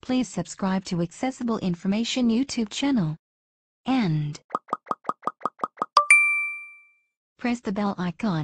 Please subscribe to Accessible Information YouTube channel. And press the bell icon.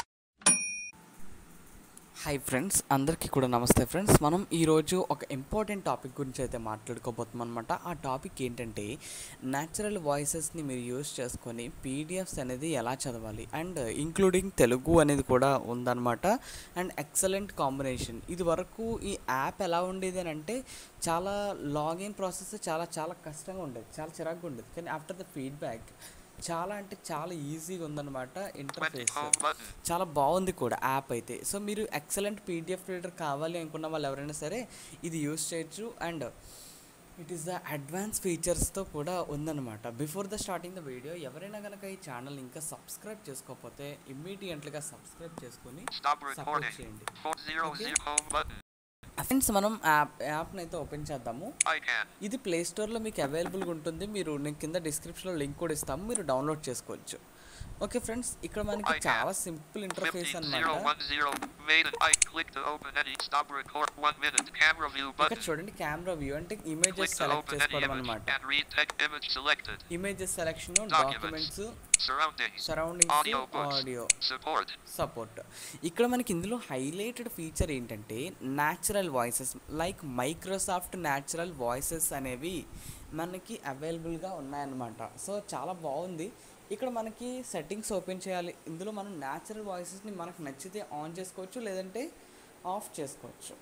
Hi friends అందరికీ కూడా నమస్తే friends మనం ఈరోజు ఒక ఇంపార్టెంట్ టాపిక్ గురించి అయితే మాట్లాడుకోబోతున్నాం అనమాట ఆ టాపిక్ ఏంటంటే న్యాచురల్ వాయిసెస్ని మీరు యూస్ చేసుకొని పీడిఎఫ్స్ అనేది ఎలా చదవాలి అండ్ ఇంక్లూడింగ్ తెలుగు అనేది కూడా ఉందన్నమాట అండ్ ఎక్సలెంట్ కాంబినేషన్ ఇది వరకు ఈ యాప్ ఎలా ఉండేది అని అంటే చాలా లాగిన్ ప్రాసెస్ చాలా చాలా కష్టంగా ఉండేది చాలా చిరాకుగా ఉండేది కానీ ఆఫ్టర్ ద ఫీడ్బ్యాక్ చాలా అంటే చాలా ఈజీగా ఉందన్నమాట ఇంటర్ఫేస్ చాలా బాగుంది కూడా యాప్ అయితే సో మీరు ఎక్సలెంట్ పీడిఎఫ్ రీడర్ కావాలి అనుకున్న వాళ్ళు ఎవరైనా సరే ఇది యూస్ చేయొచ్చు and it is the advance ఫీచర్స్తో కూడా ఉందన్నమాట before the starting the video ఎవరైనా కనుక ఈ ఛానల్ ఇంకా సబ్స్క్రైబ్ చేసుకోకపోతే ఇమ్మీడియట్గా సబ్స్క్రైబ్ చేసుకొని Stop సపోర్ట్ recording. చేయండి Four zero zero home button. Friends మనం యాప్ యాప్ని అయితే ఓపెన్ చేద్దాము I can. ఇది ప్లే స్టోర్లో మీకు అవైలబుల్గా ఉంటుంది మీరు నేను కింద డిస్క్రిప్షన్లో లింక్ కూడా ఇస్తాము మీరు డౌన్లోడ్ చేసుకోవచ్చు ఓకే ఫ్రెండ్స్ ఇక్కడ మనకి I చాలా సింపుల్ ఇంటర్ఫేస్ Fifteen zero అనమాట one zero. Made it. I click to open any. Stop record. One minute. Camera view ఇక్కడ button. చూడండి కెమెరా వ్యూ అంటే images Click to select open any చేసుకోవడం image అనమాట and read text image selected. Images selection Documents. Documents Surroundings. Surroundings Audio books. Audio Support. Support ఇక్కడ మనకి ఇందులో highlighted feature ఏంటంటే natural voices like Microsoft natural voices అనేవి మనకి అవైలబుల్గా ఉన్నాయన్నమాట సో చాలా బాగుంది ఇక్కడ మనకి సెట్టింగ్స్ ఓపెన్ చేయాలి ఇందులో మనం న్యాచురల్ వాయిసెస్ని మనకు నచ్చితే ఆన్ చేసుకోవచ్చు లేదంటే ఆఫ్ చేసుకోవచ్చు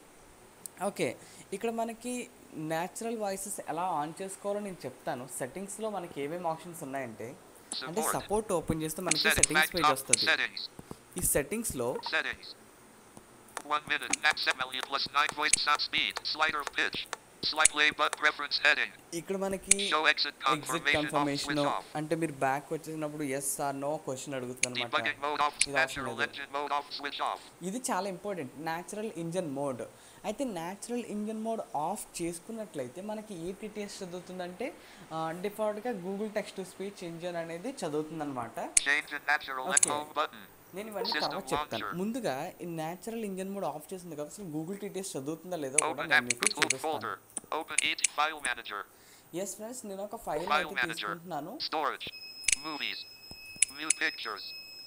ఓకే ఇక్కడ మనకి న్యాచురల్ వాయిసెస్ ఎలా ఆన్ చేసుకోవాలో నేను చెప్తాను సెట్టింగ్స్లో మనకి ఏమేమి ఆప్షన్స్ ఉన్నాయంటే అంటే Support. సపోర్ట్ ఓపెన్ చేస్తే మనకి Settings. సెట్టింగ్స్ పేజ్ Back వస్తుంది Settings. ఈ సెట్టింగ్స్లో Settings. One minute. XML plus nine voice sound speed. Slider pitch. Slight play but preference heading. ఇక్కడ మనకి Show exit exit confirmation off. Confirmation Switch off. అంటే మీరు back వచ్చేసినప్పుడు yes or no question అడుగుతుంది Debugging mode off. ఇది అవసరం Natural లేదు. engine mode off. Switch off. ఇది చాలా ఇంపార్టెంట్ న్యాచురల్ ఇంజన్ మోడ్ అయితే న్యాచురల్ ఇంజన్ మోడ్ ఆఫ్ చేసుకున్నట్లయితే మనకి ఏ టీటీఎస్ చదువుతుందంటే డిఫాల్ట్గా Google text to speech engine అనేది చదువుతుందన్నమాట Change in natural and Okay. home button. నేను ఇవన్నీ System తర్వాత చెప్తాను launcher. ముందుగా ఈ న్యాచురల్ ఇంజన్ మోడ్ ఆఫ్ చేసింది కాబట్టి అసలు గూగుల్ టీటీఎస్ చదువుతుందా లేదో కూడా Open నేను app మీకు Google చూపిస్తాను folder. Open ET file manager. Yes friends నేను ఒక ఫైల్ File అయితే manager. తీసుకుంటున్నాను Storage. Movies. View pictures.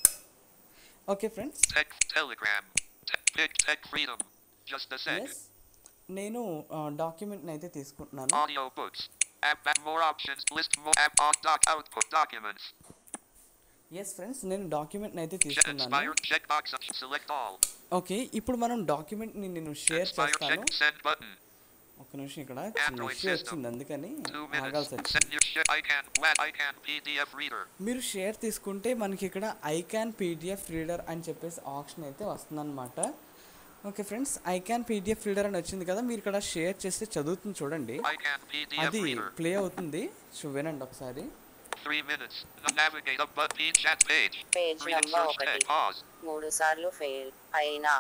Okay friends Tech Telegram. Tech, tech, tech freedom. Just a sec. Yes నేను డాక్యుమెంట్ని అయితే తీసుకుంటున్నాను Audio books. App app more options. List more app on doc output documents. Yes friends నేను డాక్యుమెంట్ని అయితే Check తీసుకున్నాను expired checkbox. Select all. Okay ఇప్పుడు మనం డాక్యుమెంట్ని నేను షేర్ Expired చేస్తాను check send button. ఒక నిమిషం ఇక్కడ చిన్న Android ఇష్యూ system. వచ్చింది అందుకని Two ఆగాల్సి minutes. వచ్చింది Send your share. I can. Web. I can PDF reader. మీరు షేర్ తీసుకుంటే మనకి ఇక్కడ ఐ క్యాన్ పీడిఎఫ్ రీడర్ అని చెప్పేసి ఆప్షన్ అయితే వస్తుందన్నమాట okay friends I can PDF reader అని వచ్చింది కదా మీరు ఇక్కడ షేర్ చేస్తే చదువుతుంది చూడండి I can PDF అది reader. ప్లే అవుతుంది చూ వినండి ఒకసారి Three minutes. Navigate up but P chat page. Page Read and number search ఒకటి text. Pause. మూడు సార్లు ఫెయిల్ అయినా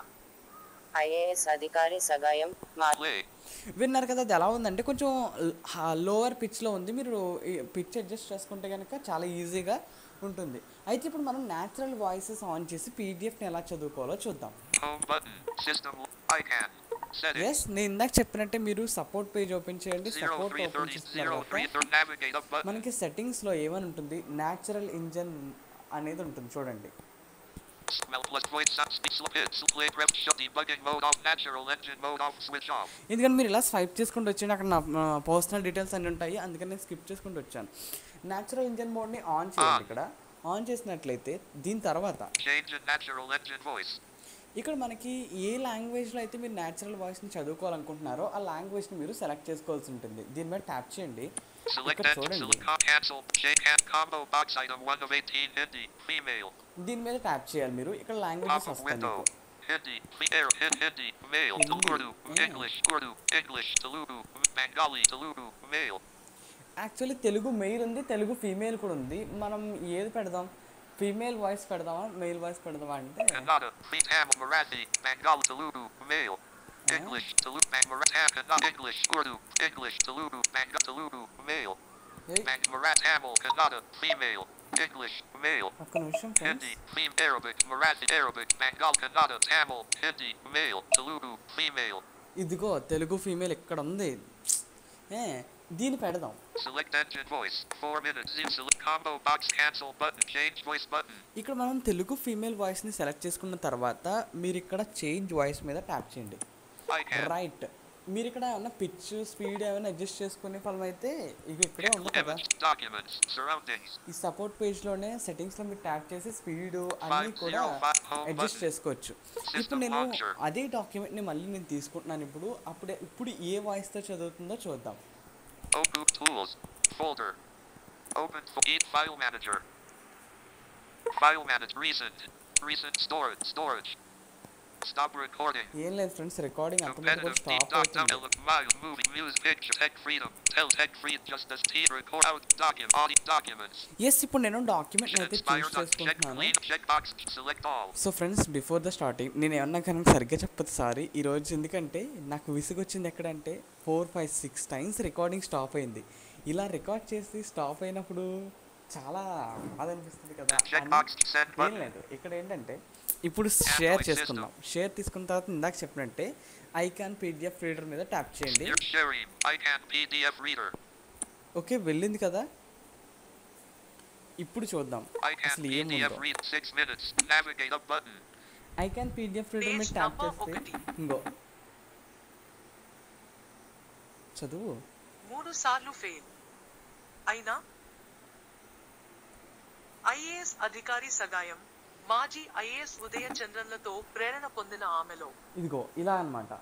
ఐఏఎస్ అధికారి సగాయం మా Play. విన్నారు కదా అది ఎలా ఉందంటే కొంచెం లోవర్ పిచ్లో ఉంది మీరు పిచ్ అడ్జస్ట్ చేసుకుంటే కనుక చాలా ఈజీగా ఉంటుంది అయితే ఇప్పుడు మనం న్యాచురల్ వాయిసెస్ ఆన్ చేసి పీడిఎఫ్ని ఎలా చదువుకోవాలో చూద్దాం Home button. System. I can. Settings. Yes నేను ఇందాక చెప్పినట్టే మీరు సపోర్ట్ పేజ్ ఓపెన్ చేయండి Zero support three open thirty చేసిన zero three తర్వాత thirty. Navigate up button. మనకి సెట్టింగ్స్లో ఏమని ఉంటుంది న్యాచురల్ ఇంజన్ అనేది ఉంటుంది చూడండి Smell plus voice sound speech pitch. Play press shut debugging mode off. Natural engine mode off. Switch off. ఎందుకంటే మీరు ఇలా స్వైప్ చేసుకుంటూ వచ్చి అక్కడ నా పర్సనల్ డీటెయిల్స్ అన్నీ ఉంటాయి అందుకని నేను స్కిప్ చేసుకుంటూ వచ్చాను న్యాచురల్ ఇంజన్ మోడ్ని ఆన్ చేయండి ఇక్కడ ఆన్ చేసినట్లయితే దీని తర్వాత Change in natural engine voice. ఇక్కడ మనకి ఏ లాంగ్వేజ్లో అయితే మీరు న్యాచురల్ వాయిస్ని చదువుకోవాలనుకుంటున్నారో ఆ లాంగ్వేజ్ని మీరు సెలెక్ట్ చేసుకోవాల్సి ఉంటుంది దీని మీద ట్యాప్ చేయండి Select ఇక్కడ engine. చూడండి Select con- cancel. Shake hand combo box item one of eighteen. Hindi. Female. దీని మీద ట్యాప్ చేయాలి మీరు ఇక్కడ లాంగ్వేజెస్ Pop up వస్తాయి window. మీకు Hindi. Fe- air. Hin- Hindi. Male. Hindi. Urdu. Yeah. English. Urdu. English. Telugu. Bengali. Telugu. Male. Actually Telugu male ఉంది Telugu female కూడా ఉంది మనం ఏది పెడదాం ఫీమేల్ వాయిస్ పెడదామా మెయిల్ వాయిస్ పెడదామా అంటే Kannada. Free Tamil. Marathi. Bengali. Telugu. Male. English. Telugu. Marathi. Kannada. English. Urdu. English. Telugu. Bengali. Telugu. Male. ఏయ్, Bang, Marathi, Tamil, Kannada, female, English, male, ఒక్క నిమిషం friends Hindi, fem, Arabic, Marathi, Arabic, Bengal, Kannada, Tamil, Hindi, male, Telugu, female, ఇదిగో Telugu female ఇక్కడ ఉంది ఏ దీన్ని పెడదాం Select engine voice. 4 minutes. Zoom select combo box cancel button. Change voice button. ఇక్కడ మనం Telugu female వాయిస్ని సెలెక్ట్ చేసుకున్న తర్వాత మీరు ఇక్కడ చేంజ్ వాయిస్ మీద ట్యాప్ చేయండి I can. రైట్ మీరు ఇక్కడ ఏమన్నా పిచ్ స్పీడ్ ఏమైనా అడ్జస్ట్ చేసుకునే ఫలం అయితే ఇక ఇక్కడే ఉంది కదా Image. Documents. Surroundings. ఈ సపోర్ట్ పేజ్లోనే సెట్టింగ్స్లో మీరు ట్యాప్ చేసి స్పీడ్ అన్నీ Five కూడా zero five home adjust button. చేసుకోవచ్చు ఇప్పుడు System నేను launcher. అదే డాక్యుమెంట్ని మళ్ళీ నేను తీసుకుంటున్నాను ఇప్పుడు అప్పుడే ఇప్పుడు ఏ వాయిస్తో చదువుతుందో చూద్దాం Open tools. Folder. Open fo- eat file manager. File manager. Recent. Recent storage. Storage. Stop recording. ఏం లేదు ఫ్రెండ్స్ రికార్డింగ్ అంతమంది కూడా Competitive deep స్టాప్ doc అవుతుంది download miles moving news picture tech freedom. Tell tech free just as T record out document audio documents. Yes ఇప్పుడు నేను document అయితే Inspire choose doc check చేసుకుంటున్నాను clean checkbox select all. So friends before the starting నేను ఏమన్నా కనుక సరిగ్గా చెప్పదు sorry ఈరోజు ఎందుకంటే నాకు విసుగు వచ్చింది ఎక్కడంటే four five six times recording stop అయింది ఇలా రికార్డ్ చేసి స్టాప్ అయినప్పుడు చాలా బాధ అనిపిస్తుంది కదా అని Checkbox send ఏం button. లేదు ఇక్కడ ఏంటంటే ఇప్పుడు షేర్ చేసుకుందాం షేర్ తీసుకున్న తర్వాత ఇందాక చెప్పినట్టే ఐకాన్ పీడిఎఫ్ రీడర్ మీద ట్యాప్ చేయండి You're sharing. I can PDF reader. Okay వెళ్ళింది కదా ఇప్పుడు చూద్దాం I can అసలు PDF ఏముందో read six minutes. Navigate up button. Icon PDF reader మీద Page ట్యాప్ number చేస్తే ఒకటి. ఇంకో చదువు మూడు సార్లు ఫెయిల్ అయినా ఐఏఎస్ అధికారి సగాయం మాజీ ఐఏఎస్ ఉదయ చంద్రన్లతో ప్రేరణ పొందిన ఆమెలో ఇదిగో ఇలా అన్నమాట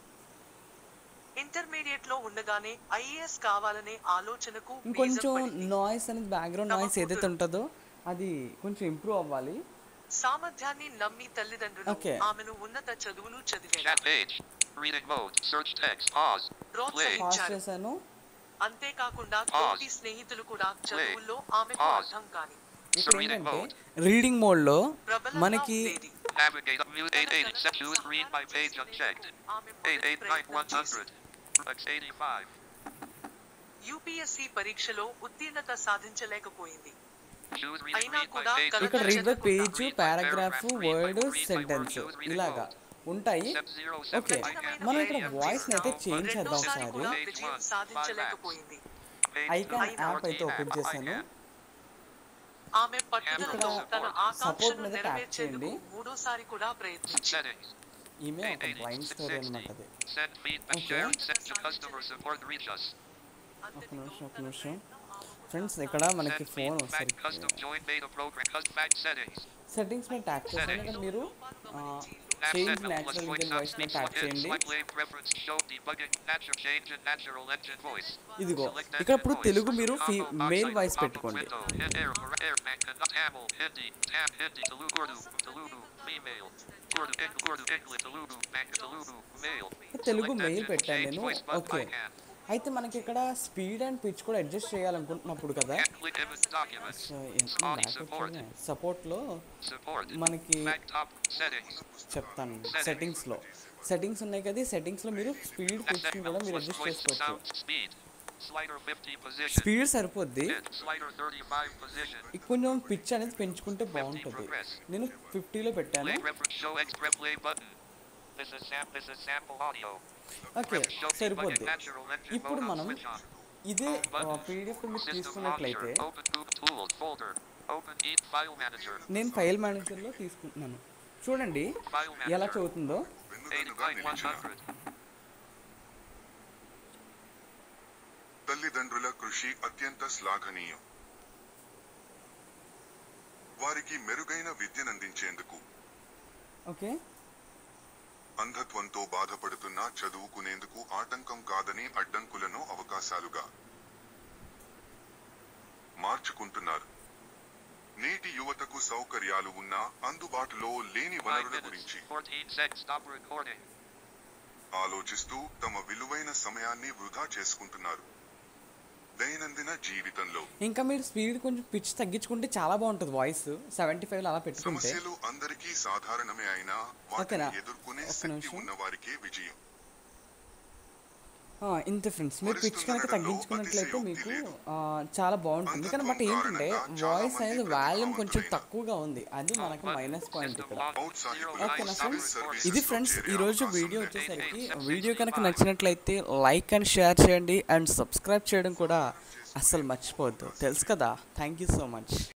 ఇంటర్మీడియట్ లో ఉండగానే ఐఏఎస్ కావాలనే ఆలోచనకు ఇంకొంచెం బీజం పడింది. నాయిస్ అనేది బ్యాక్గ్రౌండ్ నాయిస్ ఏదైతే ఉంటుందో అది కొంచెం ఇంప్రూవ్ అవ్వాలి సామర్థ్యాన్ని నమ్మి తల్లిదండ్రులు Okay. ఆమెను ఉన్నత చదువులు చదివేలా Chat page. Reading mode. Search text. Pause. Play. ప్రోత్సహించారు. పాస్ చేశాను అంతేకాకుండా Pause. తోటి స్నేహితులు కూడా చదువుల్లో ఆమెకు Pause. అర్థం కాని ఇక్కడ Reading ఏంటంటే mode. రీడింగ్ మోడ్లో ప్రబలంగా మనకి ఉండేది. Navigate up mute 88. Set choose read my page unchecked. 889 100. X 85. UPSC పరీక్షలో ఉత్తీర్ణత సాధించలేకపోయింది Choose read అయినా read my కూడా page కలత ఇక్కడ read by unchecked. Page Read my paragraph paragraph, read my word word, read my word, sentence choose reading ఇలాగా mode. ఉంటాయి Step zero, okay seven, I can మనం ఇక్కడ PDF వాయిస్ reader. అయితే change చేద్దాం రెండోసారి ఒకసారి కూడా Page విజయం one, సాధించలేకపోయింది Page ఐకాన్ two, యాప్ అయితే 14 ఓపెన్ app, చేశాను icon. ఆమె పట్టుదలతో ఇక్కడ తన support ఆకాంక్షను మీద tap నెరవేర్చేందుకు చేయండి. మూడోసారి కూడా ప్రయత్నించింది Settings. ఈమె ఒక బ్లైండ్ స్టోరీ అనమాట అది Send feedback. Okay. Share. Send to customer support. Reach us. ఒక నిమిషం ఒక నిమిషం ఫ్రెండ్స్ ఇక్కడ మనకి Send ఫోన్ feedback. Custom సరిగ్గా join beta program. Custom fact settings. Settings మీద ట్యాప్ చేశాను ఇక్కడ మీరు Nav change set natural voice Indian voice మీద sound. ట్యాప్ Select చేయండి select wave preference. Show debugging. Natural change in natural engine voice. ఇదిగో Select ఇక్కడ engine ఇప్పుడు voice. తెలుగు మీరు ఫీ Combo box మేల్ icon. వాయిస్ Pop-up పెట్టుకోండి window. Hit air. Air. Air. Tamil. Hindi. Tam. Hindi. Telugu. Urdu. Telugu. Female. Urdu. Eng- Urdu. English. Telugu. Mang- Telugu. Male. Telugu Select male engine. పెట్టాను Change నేను voice button. Okay Icon. అయితే మనకి ఇక్కడ speed and pitch కూడా adjust చేయాలనుకుంటున్నప్పుడు కదా Can click image documents. Audio support. సపోర్ట్లో Support. మనకి Back top. Settings. చెప్తాను సెట్టింగ్స్లో సెట్టింగ్స్ ఉన్నాయి కదా ఈ సెట్టింగ్స్లో మీరు స్పీడ్ పిచ్ని కూడా మీరు అడ్జస్ట్ voice చేసుకోవచ్చు sound speed. Slider 50 position. Speed సరిపోద్ది Mid. Slider 35 position. ఇక కొంచెం పిచ్ అనేది పెంచుకుంటే బాగుంటుంది నేను ఫిఫ్టీలో పెట్టాను Play reference show extra play button. This is sam this is sample audio. Okay Reference show debugging సరిపోద్ది natural engine ఇప్పుడు mode on మనం switch on. ఇదే పీడిఎఫ్ మీరు System తీసుకున్నట్లయితే launcher. Open Google tools folder. Open each file manager. నేను file మేనేజర్లో తీసుకుంటున్నాను చూడండి File ఎలా manager. చదువుతుందో 89 100. తల్లిదండ్రుల కృషి అత్యంత శ్లాఘనీయం వారికి మెరుగైన విద్యనందించేందుకు ఓకే అంధత్వంతో బాధపడుతున్న చదువుకునేందుకు ఆటంకం కాదని అడ్డంకులను అవకాశాలుగా మార్చుకుంటున్నారు నేటి యువతకు సౌకర్యాలు ఉన్నా అందుబాటులో లేని 5 వనరుల minutes. గురించి 14 seconds. Stop recording. ఆలోచిస్తూ తమ విలువైన సమయాన్ని వృధా చేసుకుంటున్నారు దైనందిన జీవితంలో ఇంకా మీరు స్పీడ్ కొంచెం పిచ్ తగ్గించుకుంటే చాలా బాగుంటుంది వాయిస్ సెవెంటీ ఫైవ్ అలా పెట్టుకుంటే సమస్యలు అందరికీ సాధారణమే అయినా వాటిని ఓకేనా? ఎదుర్కొనే ఒక్క శక్తి నిమిషం. ఉన్న వారికే విజయం ఆ, ఇంతే ఫ్రెండ్స్ మీరు పిచ్ కనుక తగ్గించుకున్నట్లయితే మీకు ఆ, చాలా బాగుంటుంది కానీ బట్ ఏంటంటే వాయిస్ అనేది వాల్యూమ్ కొంచెం తక్కువగా ఉంది అది మనకు మైనస్ పాయింట్ ఇక్కడ ఓకేనా ఫ్రెండ్స్ ఇది ఫ్రెండ్స్ ఈరోజు వీడియో వచ్చేసరికి వీడియో కనుక నచ్చినట్లయితే లైక్ అండ్ షేర్ చేయండి అండ్ సబ్స్క్రైబ్ చేయడం కూడా అస్సలు మర్చిపోవద్దు తెలుసు కదా థ్యాంక్ యూ సో మచ్